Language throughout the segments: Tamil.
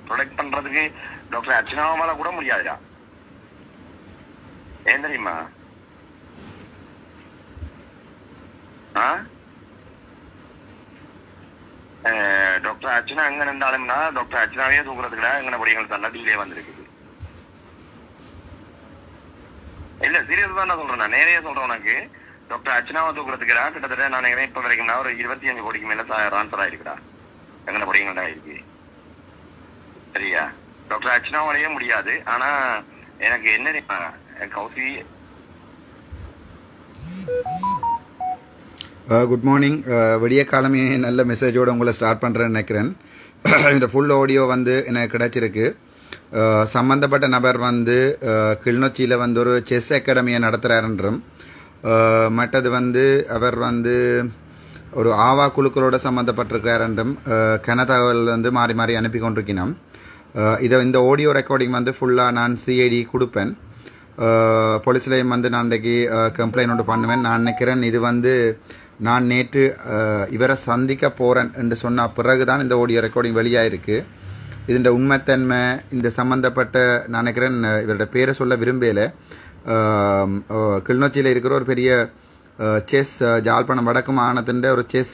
ப்ரொடெக்ட் பண்றதுக்கு டாக்டர் அர்ச்சனாவால கூட முடியாதுடா ஏன் தெரியுமா ஆ அஹ், டாக்டர் அர்ச்சனா எங்க நின்றாலும்னா டாக்டர் அர்ச்சனாவே தூக்குறதுக்குடா எங்க படிகள் தண்டா டீலே வந்திருக்குது இல்ல சீரியஸ் தான் நான் சொல்றேன் நான் நேரையே சொல்றேன் உனக்கு டாக்டர் அர்ச்சனாவை தூக்குறதுக்குடா கிட்டத்தட்ட நான் நினைக்கிறேன் இப்ப வரைக்கும் நான் ஒரு இருபத்தி அஞ்சு கோடிக்கு மேல ட்ரான்ஸ்ஃபர் ஆயிருக்குடா எங்கன படிகள் தான் இருக்கு சரியா டாக்டர் அர்ச்சனாவாலேயே முடியாது ஆனா எனக்கு என்ன தெரியுமா கௌசி குட் மார்னிங் விடிய காலமே நல்ல மெசேஜோட உங்களை ஸ்டார்ட் பண்ணுறேன்னு நினைக்கிறேன் இந்த ஃபுல் ஆடியோ வந்து எனக்கு கிடச்சிருக்கு அஹ், சம்பந்தப்பட்ட நபர் வந்து கிளிநொச்சியில் வந்து ஒரு செஸ் அகாடமியை நடத்துகிறாருன்றும் அஹ், மற்றது வந்து அவர் வந்து ஒரு ஆவா குழுக்களோட சம்மந்தப்பட்டிருக்கார் என்றும் அஹ், கன தகவல் வந்து மாறி மாறி அனுப்பி கொண்டிருக்கிறோம் அஹ், இதை இந்த ஆடியோ ரெக்கார்டிங் வந்து ஃபுல்லாக நான் சிஐடி கொடுப்பேன் போலீஸ்லேயும் வந்து நான் இன்றைக்கி கம்ப்ளைண்ட் ஒன்று பண்ணுவேன் நான் நினைக்கிறேன் இது வந்து நான் நேற்று அஹ், இவரை சந்திக்க போகிறேன் என்று சொன்ன பிறகு தான் இந்த ஆடியோ ரெக்கார்டிங் வெளியாயிருக்கு ഇതിൻ്റെ ഉണ്മത്തന്മ இந்த சம்மந்தப்பட்ட நான் நினைக்கிறேன் அஹ், இவரோட பேரை சொல்ல விரும்பல கிளிநொச்சியில் இருக்கிற ஒரு பெரிய செஸ் ஜாழ்ப்பாணம் வடக்கு மாகாணத்தின் ஒரு செஸ்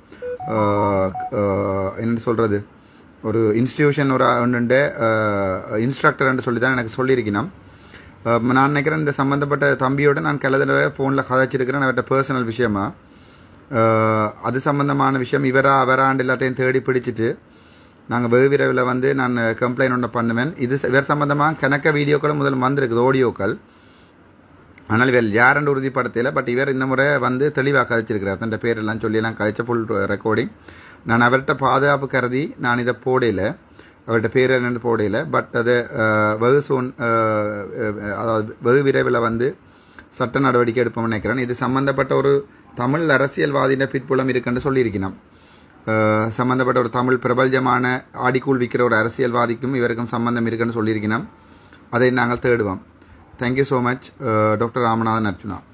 என்ன சொல்கிறது ஒரு இன்ஸ்டிடியூஷன் ஒரு ஒன்று இன்ஸ்ட்ரக்டர்ன்னு சொல்லி தான் எனக்கு சொல்லியிருக்கணும் அஹ், நான் நினைக்கிறேன் இந்த சம்மந்தப்பட்ட தம்பியோட நான் கல தடவை ஃபோனில் கதைச்சிருக்கிறேன் அவர்கிட்ட பர்சனல் விஷயமா அஹ், அது சம்பந்தமான விஷயம் இவரா அவராண்டு எல்லாத்தையும் தேடி பிடிச்சிட்டு நாங்கள் வெகு விரைவில் வந்து நான் கம்ப்ளைண்ட் ஒன்று பண்ணுவேன் இது ச- இவர் சம்பந்தமாக கணக்க வீடியோக்களும் முதல்ல வந்திருக்குது ஆடியோக்கள் ஆனால் இவர் யாருன்னு உறுதிப்படுத்தல பட் இவர் இந்த முறை வந்து தெளிவாக கதைச்சிருக்கிறார் தன் பேரெல்லாம் சொல்லியெல்லாம் கதைச்ச ஃபுல் ரெக்கார்டிங் நான் அவர்கிட்ட பாதுகாப்பு கருதி நான் இதை போடையில் அவர்கிட்ட பேர் என்னன்னு போடையில் பட் அது அஹ், வெகு சூன் அஹ், அஹ், அதாவது வெகு விரைவில் வந்து சட்ட நடவடிக்கை எடுப்போம்னு நினைக்கிறேன் இது சம்பந்தப்பட்ட ஒரு தமிழ் அரசியல்வாதியின் பிற்புலம் இருக்குன்னு சொல்லியிருக்கிறோம் அஹ், சம்பந்தப்பட்ட ஒரு தமிழ் பிரபல்யமான ஆடிக்கூழ் விற்கிற ஒரு அரசியல்வாதிக்கும் இவருக்கும் சம்பந்தம் இருக்குன்னு சொல்லியிருக்கிறோம் அதை நாங்கள் தேடுவோம் thank you so much doctor Ramanathan Archuna